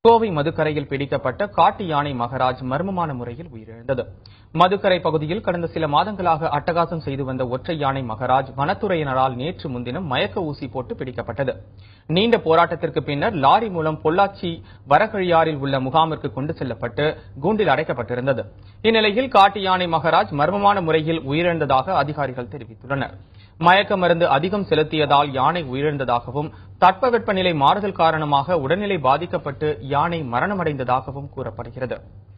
கோவை மதுக்கரையில் பிடிக்கப்பட்ட காட்டு யானை மகராஜ் மர்மமான முறையில் உயிரிழந்தது மதுக்கரை பகுதியில் கடந்த சில மாதங்களாக அட்டகாசம் செய்து வந்த ஒற்றை யானை மகராஜ் வனத்துறையினரால் நேற்று முன்தினம் மயக்க ஊசி போட்டு பிடிக்கப்பட்டது நீண்ட போராட்டத்திற்கு பின்னர் லாரி மூலம் பொள்ளாச்சி வரகழியாறில் உள்ள முகாமிற்கு கொண்டு செல்லப்பட்டு கூண்டில் அடைக்கப்பட்டிருந்தது இந்நிலையில் காட்டு யானை மகராஜ் மர்மமான முறையில் உயிரிழந்ததாக அதிகாரிகள் தெரிவித்துள்ளனர் மயக்க மருந்து அதிகம் செலுத்தியதால் யானை உயிரிழந்ததாகவும் தட்பவெப்பநிலை மாறுதல் காரணமாக உடல்நிலை பாதிக்கப்பட்டு யானை மரணமடைந்ததாகவும் கூறப்படுகிறது